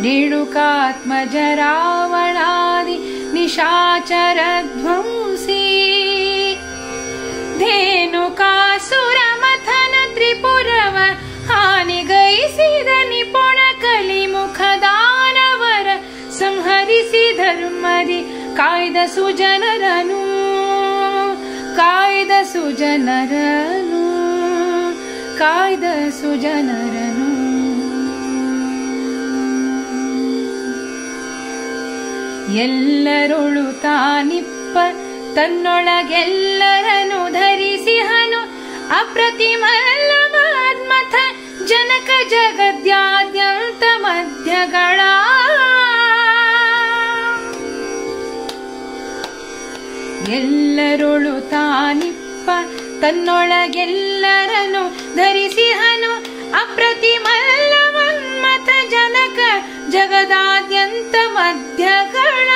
ರೇಣುಕಾತ್ಮಜ ರಾವಣಾದಿ ನಿಶಾಚರ ಧ್ವಂಸಿ ಧೇನುಕಾಸುರ ಮಥನ ತ್ರಿಪುರವ ಹಾನಿಗೈಸಿದ ನಿಪುಣ ಕಲಿಮುಖ ದಾನವರ ಸಂಹರಿಸಿ ಧರ್ಮದಿ ಕಾಯ್ದ ಸುಜನರನು ಕಾಯ್ದ ಸುಜನರನು ಕಾಯ್ದ ಸುಜನರನು ಎಲ್ಲರೊಳು ತಾನಿಪ್ಪ ತನ್ನೊಳಗೆಲ್ಲರನು ಧರಿಸಿಹನು ಅಪ್ರತಿಮಲ್ಲವಾದ್ಮಥ ಜನಕ ಜಗದ್ಯಾದ್ಯಂತ ಮಧ್ಯಗಳ ಎಲ್ಲರೊಳು ತಾನಿಪ್ಪ ತನ್ನೊಳಗೆಲ್ಲರನು ಧರಿಸಿಹನು ಅಪ್ರತಿಮಲ್ಲವನ್ಮಥ ಜನಕ ಜಗದಾದ್ಯಂತ ಮಧ್ಯಗಳ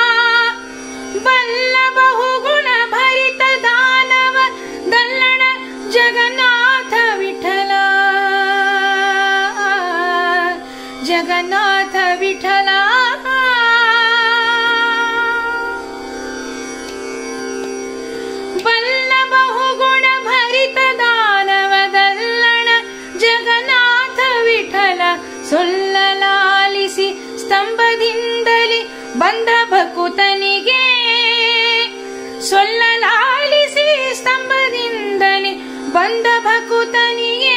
ಬಲ್ಲ ಬಹುಗುಣ ಭರಿತ ದಾನವ ದಲ್ಲಣ ಜಗನ್ನಾಥ ವಿಠಲ ಜಗನ್ನಾಥ ವಿಠಲ ಬಲ್ಲ ಬಹುಗುಣ ಭರಿತ ದಾನವದಲ್ಲಣ ಜಗನ್ನಾಥ ವಿಠಲ ಸೊಲ್ಲಲಾಲಿಸಿ ಸ್ತಂಭದಿಂದಲಿ ಬಂದ ಭಕುತನಿಗೆ ಸೊಲ್ಲಲಾಲಿಸಿ ಸ್ತಂಭದಿಂದಲಿ ಬಂದ ಭಕುತನಿಗೆ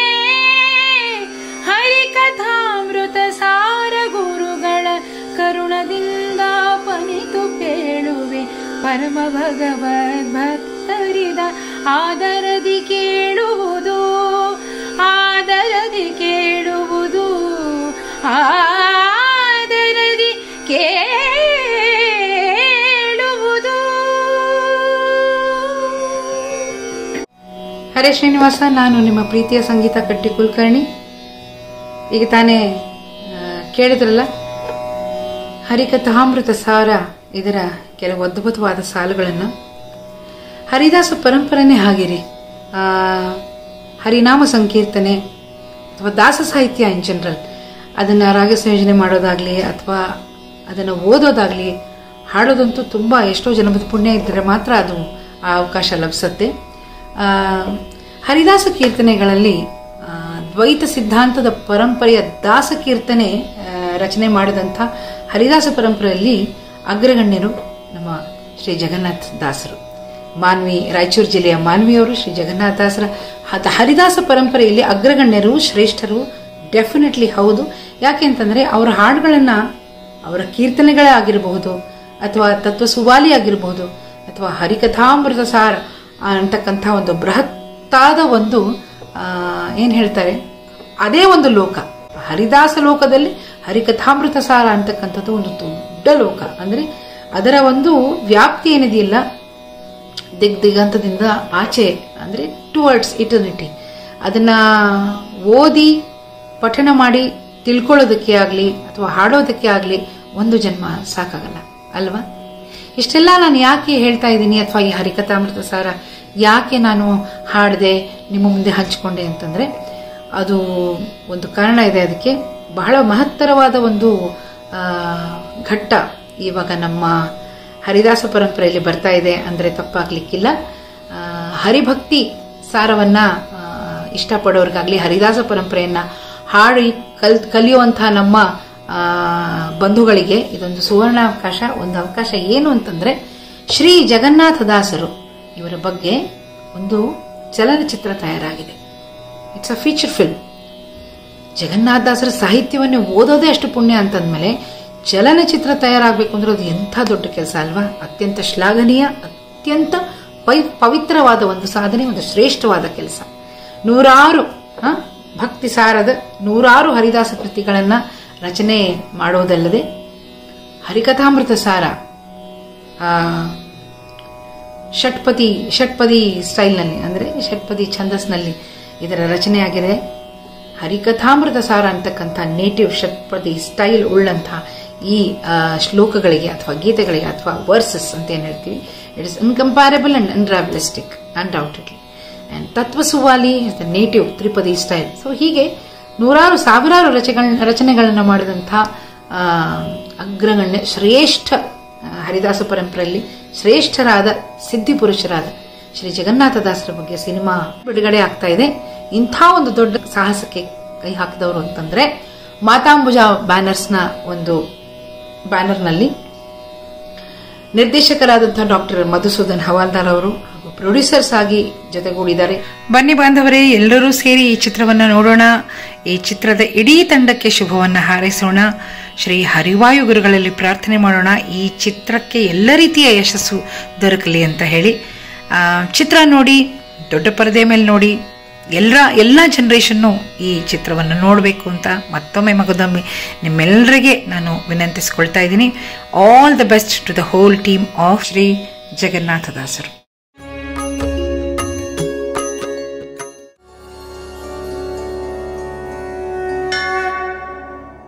ಹರಿಕಥಾಮೃತ ಸಾರ ಗುರುಗಳ ಕರುಣದಿಂದ ಪನಿತು ಪೇಳುವೆ ಪರಮ ಭಗವದ್ ಭಕ್ತರಿದ ಆದರದಿ ಕೇಳುವುದು ಆದರದಿ ಕೇಳುವುದು ಆದರದಿ ಕೇಳುವುದು ಹರೇ ಶ್ರೀನಿವಾಸ ನಾನು ನಿಮ್ಮ ಪ್ರೀತಿಯ ಸಂಗೀತ ಕಟ್ಟಿ ಕುಲಕರ್ಣಿ ಈಗ ತಾನೇ ಆ, ಕೇಳಿದ್ರಲ್ಲ ಹರಿಕಥಾಮೃತ ಸಾರ ಇದರ ಕೆಲವು ಅದ್ಭುತವಾದ ಸಾಲುಗಳನ್ನು ಹರಿದಾಸ ಪರಂಪರೆನೇ ಹಾಗಿರಿ ಆ, ಹರಿನಾಮ ಸಂಕೀರ್ತನೆ ಅಥವಾ ದಾಸ ಸಾಹಿತ್ಯ ಇನ್ ಜನರಲ್ ಅದನ್ನು ರಾಗ ಸಂಯೋಜನೆ ಮಾಡೋದಾಗ್ಲಿ ಅಥವಾ ಅದನ್ನು ಓದೋದಾಗ್ಲಿ ಹಾಡೋದಂತೂ ತುಂಬ ಎಷ್ಟೋ ಜನಪದ ಪುಣ್ಯ ಇದ್ದರೆ ಮಾತ್ರ ಅದು ಆ ಅವಕಾಶ ಲಭಿಸುತ್ತೆ ಆ, ಹರಿದಾಸ ಕೀರ್ತನೆಗಳಲ್ಲಿ ಆ, ದ್ವೈತ ಸಿದ್ಧಾಂತದ ಪರಂಪರೆಯ ದಾಸ ಕೀರ್ತನೆ ಆ, ರಚನೆ ಮಾಡಿದಂಥ ಹರಿದಾಸ ಪರಂಪರೆಯಲ್ಲಿ ಅಗ್ರಗಣ್ಯರು ನಮ್ಮ ಶ್ರೀ ಜಗನ್ನಾಥ್ ದಾಸರು ಮಾನ್ವಿ ರಾಯಚೂರು ಜಿಲ್ಲೆಯ ಮಾನ್ವಿಯವರು ಶ್ರೀ ಜಗನ್ನಾಥ ದಾಸರ ಹದ- ಹರಿದಾಸ ಪರಂಪರೆಯಲ್ಲಿ ಅಗ್ರಗಣ್ಯರು ಶ್ರೇಷ್ಠರು ಡೆಫಿನೆಟ್ಲಿ ಹೌದು ಯಾಕೆ ಅಂತಂದ್ರೆ ಅವರ ಹಾಡುಗಳನ್ನ ಅವರ ಕೀರ್ತನೆಗಳೇ ಆಗಿರಬಹುದು ಅಥವಾ ತತ್ವ ಸುವಾಲಿ ಆಗಿರಬಹುದು ಅಥವಾ ಹರಿಕಥಾಮೃತ ಸಾರ ಅಂತಕ್ಕಂಥ ಒಂದು ಬೃಹತ್ತಾದ ಒಂದು ಆ, ಏನ್ ಹೇಳ್ತಾರೆ ಅದೇ ಒಂದು ಲೋಕ ಹರಿದಾಸ ಲೋಕದಲ್ಲಿ ಹರಿಕಥಾಮೃತ ಸಾರ ಅಂತಕ್ಕಂಥದ್ದು ಒಂದು ದೊಡ್ಡ ಲೋಕ ಅಂದ್ರೆ ಅದರ ಒಂದು ವ್ಯಾಪ್ತಿ ಏನಿದೆಯಲ್ಲ ದಿಗ್ ದಿಗಂತದಿಂದ ಆಚೆ ಅಂದ್ರೆ ಟುವರ್ಡ್ಸ್ ಇಟರ್ನಿಟಿ ಅದನ್ನ ಓದಿ ಪಠಣ ಮಾಡಿ ತಿಳ್ಕೊಳ್ಳೋದಕ್ಕೆ ಆಗಲಿ ಅಥವಾ ಹಾಡೋದಕ್ಕೆ ಆಗಲಿ ಒಂದು ಜನ್ಮ ಸಾಕಾಗಲ್ಲ ಅಲ್ವಾ ಇಷ್ಟೆಲ್ಲ ನಾನು ಯಾಕೆ ಹೇಳ್ತಾ ಇದ್ದೀನಿ ಅಥವಾ ಈ ಹರಿಕಥಾಮೃತ ಸಾರ ಯಾಕೆ ನಾನು ಹಾಡದೆ ನಿಮ್ಮ ಮುಂದೆ ಹಂಚಿಕೊಂಡೆ ಅಂತಂದ್ರೆ ಅದು ಒಂದು ಕಾರಣ ಇದೆ ಅದಕ್ಕೆ ಬಹಳ ಮಹತ್ತರವಾದ ಒಂದು ಆ, ಘಟ್ಟ ಇವಾಗ ನಮ್ಮ ಹರಿದಾಸ ಪರಂಪರೆಯಲ್ಲಿ ಬರ್ತಾ ಇದೆ ಅಂದ್ರೆ ತಪ್ಪಾಗ್ಲಿಕ್ಕಿಲ್ಲ ಆ, ಹರಿಭಕ್ತಿ ಸಾರವನ್ನ ಆ, ಇಷ್ಟಪಡೋರ್ಗಾಗ್ಲಿ ಹರಿದಾಸ ಪರಂಪರೆಯನ್ನ ಹಾಡಿ ಕಲ್ ಕಲಿಯುವಂತಹ ನಮ್ಮ ಆ, ಬಂಧುಗಳಿಗೆ ಇದೊಂದು ಸುವರ್ಣಾವಕಾಶ ಒಂದು ಅವಕಾಶ ಏನು ಅಂತಂದ್ರೆ ಶ್ರೀ ಜಗನ್ನಾಥ ದಾಸರು ಇವರ ಬಗ್ಗೆ ಒಂದು ಚಲನಚಿತ್ರ ತಯಾರಾಗಿದೆ it's a feature film Jagannatha ದಾಸರ ಸಾಹಿತ್ಯವನ್ನು ಓದೋದೇ ಅಷ್ಟು ಪುಣ್ಯ ಅಂತಂದ್ಮೇಲೆ ಚಲನಚಿತ್ರ ತಯಾರಾಗಬೇಕು ಅಂದ್ರೆ ಅದು ಎಂಥ ದೊಡ್ಡ ಕೆಲಸ ಅಲ್ವಾ ಅತ್ಯಂತ ಶ್ಲಾಘನೀಯ ಅತ್ಯಂತ ಪೈ- ಪವಿತ್ರವಾದ ಒಂದು ಸಾಧನೆ ಒಂದು ಶ್ರೇಷ್ಠವಾದ ಕೆಲಸ ನೂರಾರು ಆ, ಭಕ್ತಿ ಸಾರದ ನೂರಾರು ಹರಿದಾಸ ಕೃತಿಗಳನ್ನ ರಚನೆ ಮಾಡೋದಲ್ಲದೆ ಹರಿಕಥಾಮೃತ ಸಾರ ಆ, ಷಟ್ಪದಿ ಷಟ್ಪದಿ ಸ್ಟೈಲ್ನಲ್ಲಿ ಅಂದ್ರೆ ಷಟ್ಪದಿ ಛಂದಸ್ನಲ್ಲಿ ಇದರ ರಚನೆ ಆಗಿದೆ ಹರಿಕಥಾಮೃತ ಸಾರ ಅಂತಕ್ಕಂಥ ನೇಟಿವ್ ಷಟ್ಪದಿ ಸ್ಟೈಲ್ ಉಳ್ಳಂತಹ ಈ ಆ, ಶ್ಲೋಕಗಳಿಗೆ ಅಥವಾ ಗೀತೆಗಳಿಗೆ ಅಥವಾ ವರ್ಸಸ್ ಅಂತ ಏನ್ ಹೇಳ್ತೀವಿ ಇಟ್ ಇಸ್ ಇನ್ಕಂಪ್ಯಾರಬಲ್ ಅಂಡ್ ಅನ್ರಾಬಲಿಸ್ಟಿಕ್ undoubtedly and Tatva Suvali is the native tripadi style so ಹೀಗೆ ನೂರಾರು ಸಾವಿರಾರು ರಚೆಗಳ ರಚನೆಗಳನ್ನು ಮಾಡಿದಂಥ ಆ, ಅಗ್ರಗಣ್ಯ ಶ್ರೇಷ್ಠ ಆ, ಹರಿದಾಸ ಪರಂಪರೆಯಲ್ಲಿ ಶ್ರೇಷ್ಠರಾದ ಸಿದ್ಧಿ ಪುರುಷರಾದ ಶ್ರೀ ಜಗನ್ನಾಥದಾಸರ ಬಗ್ಗೆ ಸಿನಿಮಾ ಬಿಡುಗಡೆ ಆಗ್ತಾ ಇದೆ ಇಂಥ ಒಂದು ದೊಡ್ಡ ಸಾಹಸಕ್ಕೆ ಕೈ ಹಾಕಿದವರು ಅಂತಂದ್ರೆ ಮಾತಾಂಬುಜ ಬ್ಯಾನರ್ಸ್ನ ಒಂದು ಬ್ಯಾನರ್ನಲ್ಲಿ ನಿರ್ದೇಶಕರಾದಂತಹ ಡಾಕ್ಟರ್ ಮಧುಸೂದನ್ ಹವಾಲ್ದಾರ್ ಅವರು ಹಾಗೂ ಪ್ರೊಡ್ಯೂಸರ್ಸ್ ಆಗಿ ಜೊತೆಗೂಡಿದ್ದಾರೆ ಬನ್ನಿ ಬಾಂಧವರೇ ಎಲ್ಲರೂ ಸೇರಿ ಈ ಚಿತ್ರವನ್ನು ನೋಡೋಣ ಈ ಚಿತ್ರದ ಇಡೀ ತಂಡಕ್ಕೆ ಶುಭವನ್ನು ಹಾರೈಸೋಣ ಶ್ರೀ ಹರಿವಾಯು ಗುರುಗಳಲ್ಲಿ ಪ್ರಾರ್ಥನೆ ಮಾಡೋಣ ಈ ಚಿತ್ರಕ್ಕೆ ಎಲ್ಲ ರೀತಿಯ ಯಶಸ್ಸು ದೊರಕಲಿ ಅಂತ ಹೇಳಿ ಆ, ಚಿತ್ರ ನೋಡಿ ದೊಡ್ಡ ಪರದೆ ಮೇಲೆ ನೋಡಿ ಎಲ್ಲ ಎಲ್ಲ ಜನ್ರೇಷನ್ನು ಈ ಚಿತ್ರವನ್ನು ನೋಡಬೇಕು ಅಂತ ಮತ್ತೊಮ್ಮೆ ಮಗದೊಮ್ಮೆ ನಿಮ್ಮೆಲ್ಲರಿಗೆ ನಾನು ವಿನಂತಿಸ್ಕೊಳ್ತಾ ಇದ್ದೀನಿ all the best to the whole team of Shri Jagannatha Dasaru